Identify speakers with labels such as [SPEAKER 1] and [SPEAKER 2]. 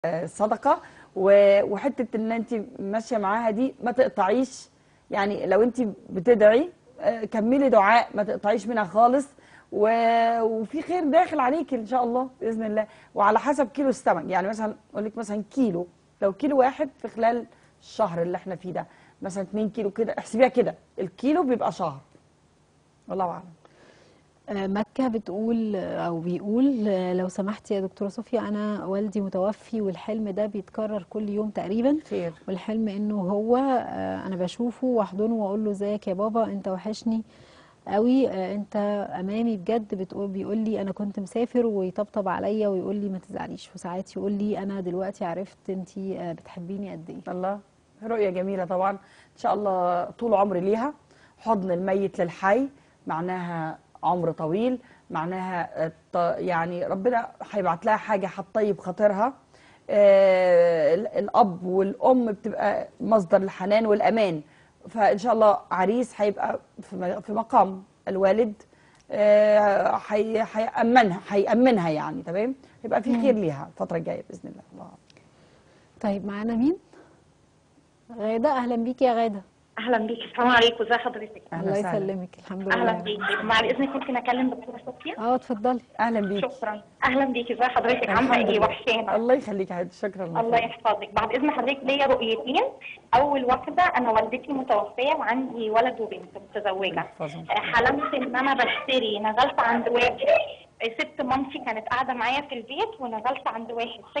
[SPEAKER 1] صدقه و- وحته ان انت ماشيه معاها دي ما تقطعيش يعني لو انت بتدعي آه، كملي دعاء ما تقطعيش منها خالص و- وفي خير داخل عليك ان شاء الله باذن الله وعلى حسب كيلو السمك يعني مثلا اقول لك مثلا كيلو لو كيلو واحد في خلال الشهر اللي احنا فيه ده مثلا 2 كيلو كده احسبيها كده الكيلو بيبقى شهر والله اعلم
[SPEAKER 2] آه، مكة بتقول أو بيقول آه، لو سمحتي يا دكتورة صوفيا أنا والدي متوفي والحلم ده بيتكرر كل يوم تقريبا
[SPEAKER 1] خير
[SPEAKER 2] والحلم إنه هو آه، أنا بشوفه وأحضنه وأقول له ازيك يا بابا أنت وحشني قوي آه، أنت أمامي بجد بتقول بيقول لي أنا كنت مسافر ويطبطب عليا ويقول لي ما تزعليش وساعات يقول لي أنا دلوقتي عرفت أنت بتحبيني قد إيه
[SPEAKER 1] الله رؤية جميلة طبعا إن شاء الله طول عمر ليها حضن الميت للحي معناها عمر طويل معناها الط- يعني ربنا هيبعت لها حاجة هتطيب خاطرها آه، ال- الأب والأم بتبقى مصدر الحنان والأمان فإن شاء الله عريس هيبقى في م- في مقام الوالد آه، هي- هيأمنها هيأمنها يعني تمام يبقى في خير ليها الفترة الجاية بإذن الله الله
[SPEAKER 2] طيب معانا مين؟ غادة أهلا بيكي يا غادة
[SPEAKER 3] اهلا بيكي السلام عليكم ازي حضرتك
[SPEAKER 1] أهلا
[SPEAKER 2] الله
[SPEAKER 1] وسهلا.
[SPEAKER 2] يسلمك الحمد
[SPEAKER 3] اهلا
[SPEAKER 2] لله
[SPEAKER 3] بيكي بعد اذنك ممكن اكلم دكتوره صوفيا
[SPEAKER 2] اه اتفضلي
[SPEAKER 1] أهلا بيك
[SPEAKER 3] شكرا اهلا بيكي ازي حضرتك عامله
[SPEAKER 1] الحمد
[SPEAKER 3] ايه
[SPEAKER 1] لله.
[SPEAKER 3] وحشانه
[SPEAKER 1] الله يخليك يا حبيبتي شكرا لك.
[SPEAKER 3] الله يحفظك بعد اذن حضرتك ليا رؤيتين اول واحده انا والدتي متوفيه وعندي ولد وبنت متزوجه
[SPEAKER 1] يحفظهم.
[SPEAKER 3] آه، حلمت ان انا بشتري نزلت عند واحد آه، ست مامتي كانت قاعده معايا في البيت ونزلت عند واحد